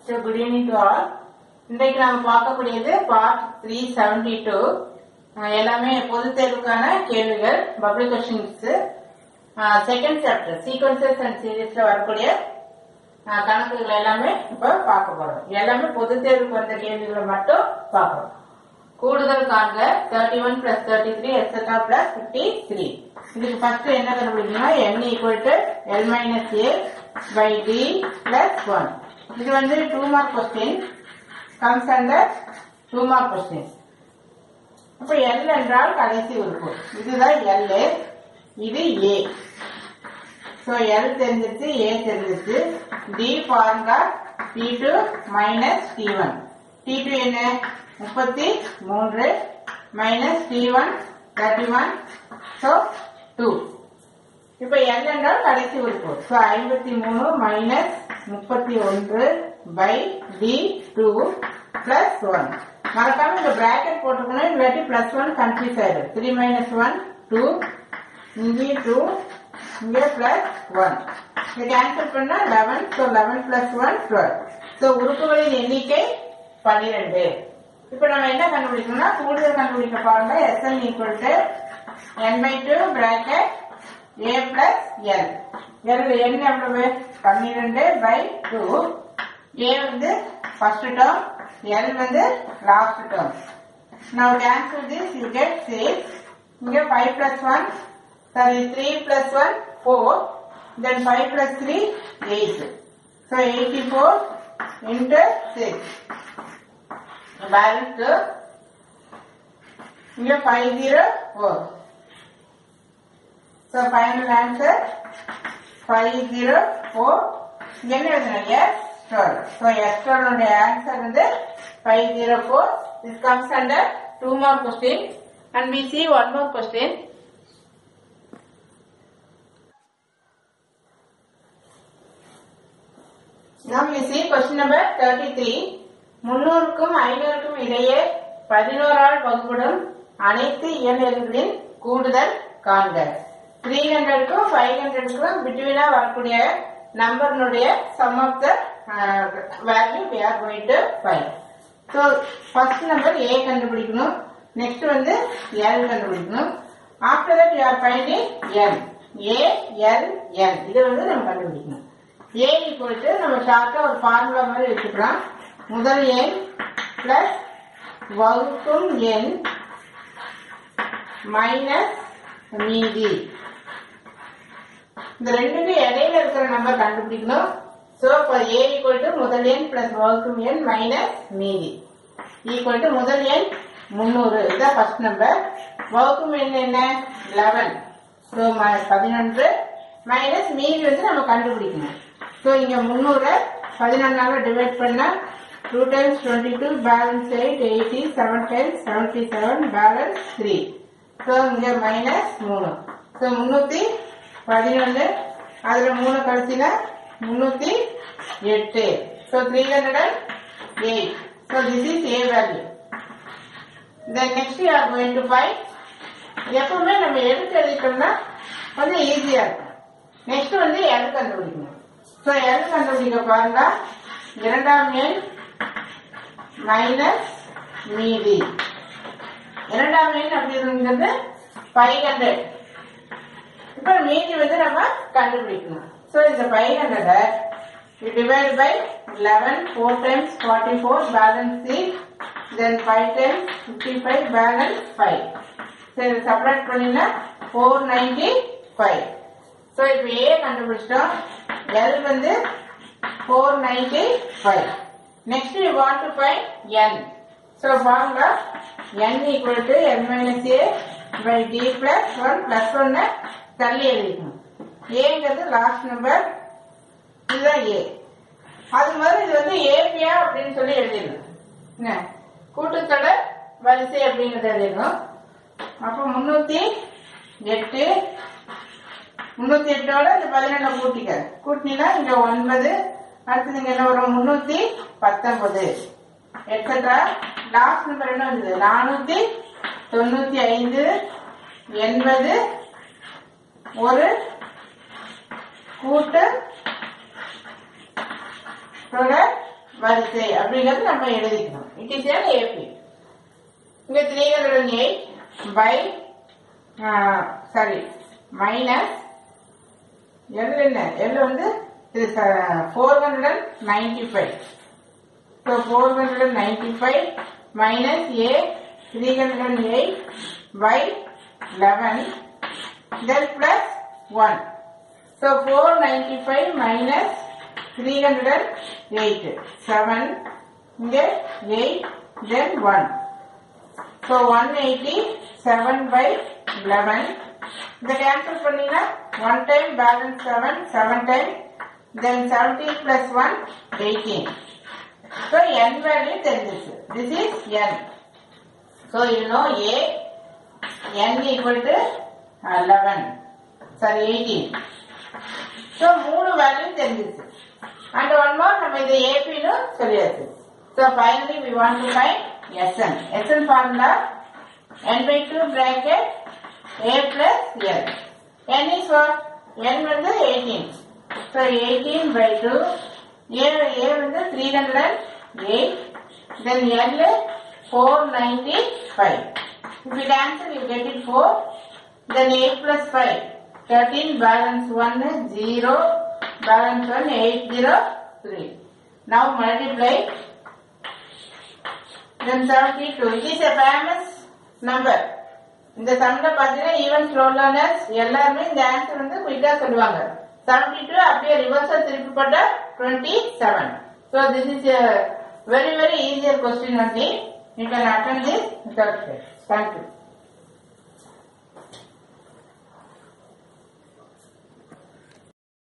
So good evening to all இன்றைக்கு நாம பார்க்கக்கூடியது பார்ட் த்ரீ செவன்டி டூ எல்லாமே பொது தேர்வுக்கான கேள்விகள் public questions second chapter sequences and சீரீஸ்ல வரக்கூடிய அஹ், கணக்குகள் எல்லாமே இப்ப பார்க்க போறோம் எல்லாமே பொது தேர்வுக்கு வந்த கேள்விகளை மட்டும் பார்க்கறோம் கூடுதல் காண்க thirty one plus thirty three etcetera plus fifty three இதுக்கு ஃபர்ஸ்ட் என்ன கண்டுபிடிக்கணும் n equal to L minus A by D plus one இது வந்து two mark question comes under two mark question அப்ப எல் என்றால் கடைசி உறுப்பு இதுதான் எல் இது ஏ ஸோ எல் தெரிஞ்சிச்சு ஏ தெரிஞ்சிச்சு D formula D two minus D one D two என்ன முப்பத்தி மூன்று minus D one thirty one so two இப்போ எல் என்றால் கடைசி உறுப்பு ஸோ ஐம்பத்தி மூணு மைனஸ் முப்பத்தி ஒன்று by D two plus one மறக்காம இந்த பிராக்கெட் போட்டுக்கணும் இல்லாட்டி பிளஸ் ஒன் கன்ஃபியூஸ் ஆயிடும் த்ரீ மைனஸ் ஒன் டூ இங்கே டூ இங்கே பிளஸ் ஒன் இதை கேன்சல் பண்ணா eleven so eleven plus one twelve so உறுப்புகளின் எண்ணிக்கை பன்னிரெண்டு இப்போ நம்ம என்ன கண்டுபிடிக்கணும்னா கூடுதல் கண்டுபிடிக்க பாருங்க SN equal to N by two bracket A plus L L N எவ்வளவு பன்னிரெண்டு பை டூ ஏ வந்து ஃபர்ஸ்ட் டேர்ம் எல் வந்து last term Now cancel this, you get 6. Here 5 plus 1, sorry 3 plus 1, 4. Then 5 plus 3, 8. So 84 into 6. Balance to here 504. So final answer 504. என்ன எழுதணும் S star so எஸ்டாரோட answer வந்து five zero four this comes under two mark question and we see one more question Now we see question number 33. முன்னூறுக்கும் ஐநூறுக்கும் இடையே பதினோரால் வகுப்படும் அனைத்து இயல் எண்களின் கூடுதல் காண்க த்ரீ ஹண்ட்ரடுக்கும் ஃபைவ் ஹண்ட்ரடுக்கும் பிட்வீனா வரக்கூடிய நம்பர்னுடைய sum of the value we are going to find. So first number A கண்டுபிடிக்கணும் நெக்ஸ்ட் வந்து எல் கண்டுபிடிக்கணும் after that you are finding N A L N இதை வந்து நம்ம கண்டுபிடிக்கணும் ஏ ஈக்குவல் டு நம்ம ஷார்ட்டா ஒரு ஃபார்முலா மாதிரி வச்சுக்கலாம் முதல் எண் பிளஸ் வகுக்கும் எண் மைனஸ் மீதி இந்த ரெண்டுக்கு இடையில இருக்கிற நம்பர் கண்டுபிடிக்கணும் சோ இப்போ ஏ ஈக்குவல் டு முதல் எண் பிளஸ் வகுக்கும் எண் மைனஸ் மீதி ஈக்குவல் டு முதல் எண் முந்நூறு இதுதான் ஃபர்ஸ்ட் நம்பர் வகுக்கும் எண் என்ன லெவன் ஸோ பதினொன்று மைனஸ் மீதி வந்து நம்ம கண்டுபிடிக்கணும் ஸோ இங்க முந்நூறு பதினொன்னால டிவைட் பண்ணா two times twenty two balance eight eighty seven times seventy seven balance three so இங்க மைனஸ் மூணு ஸோ முந்நூத்தி பதினொன்று அதுல மூணு கழிச்சினா முந்நூத்தி எட்டு so three hundred and eight so this is A value then next you are going to find எப்பவுமே நம்ம எடுத்து எழுதிட்டோம்னா கொஞ்சம் ஈஸியா இருக்கும் நெக்ஸ்ட் வந்து எல் கண்டுபிடிக்கணும் ஸோ எல் கண்டுபிடிக்க பாருங்க இரண்டாம் எண் மைனஸ் மீதி இரண்டாம் எண் அப்படிங்கிறது ஃபைவ் ஹண்ட்ரட் இப்போ மீதி வந்து நம்ம கண்டுபிடிக்கணும் ஸோ இந்த ஃபைவ் ஹண்ட்ரடை divide by eleven four times forty four balance six then five times fifty five balance five சரி செப்பரேட் பண்ணினா ஃபோர் நைன்டி ஃபைவ் ஸோ இப்போ ஏ கண்டுபிடிச்சிட்டோம் எல் வந்து four ninety five next you want to find N so formula N equal to N minus A by D plus one plus ஒன்னு தள்ளி எழுதிக்கணும் ஏங்கிறது last number இதுதான் ஏ அது மாதிரி இது வந்து ஏபியா அப்படின்னு சொல்லி எழுதிடணும் என்ன கூட்டுத்தொடர் வரிசை அப்படிங்கறத எழுதிடணும் அப்போ முன்னூத்தி எட்டு முன்னூத்தி எட்டோட இந்த பதினெண்ணை கூட்டிக்க கூட்டினா இங்க ஒன்பது அடுத்தது இங்க என்ன வரும் முன்னூத்தி பத்தொன்பது எட்ஸெட்ரா லாஸ்ட் நம்பர் என்ன வந்தது நானூத்தி தொண்ணூத்தி ஐந்து எண்பது ஒரு கூட்டு தொடர் வரிசை அப்படிங்கறது நம்ம எழுதிக்கணும் இட் இஸ் ஏன் ஏபி இங்க three hundred and eight by sorry minus L என்ன எல் வந்து four hundred and ninety five so four hundred and ninety five minus A three hundred and eight by eleven then plus one so four ninety five minus three hundred and eight seven இங்கே eight then one so one eighty seven by eleven இதை cancel பண்ணீங்கன்னா one time balance seven seven time then seventeen plus one eighteen so N value தெரிஞ்சிச்சு this is N so you know A N equal to eleven sorry eighteen so மூணு value தெரிஞ்சிச்சு and one more நம்ம இதை ஏபின்னு சொல்லியாச்சு so finally we want to find SN SN formula n by 2 bracket a plus l. n is what? n வந்து 18. So 18 by 2. a, a வந்து 308. Then l 495. If you cancel you get it 4. Then 8 plus 5. 13 balance 1 is 0. Balance 1 803. Now multiply. Then 72. It is a famous number இந்த சம்ல பாத்தீங்கன்னா even slow learners எல்லாருமே இந்த answer வந்து குயிக்கா சொல்லுவாங்க செவன்டி டூ அப்படியே ரிவர்ஸா திருப்பி போட்டா twenty seven so this is very very easier question only you can attend this thank you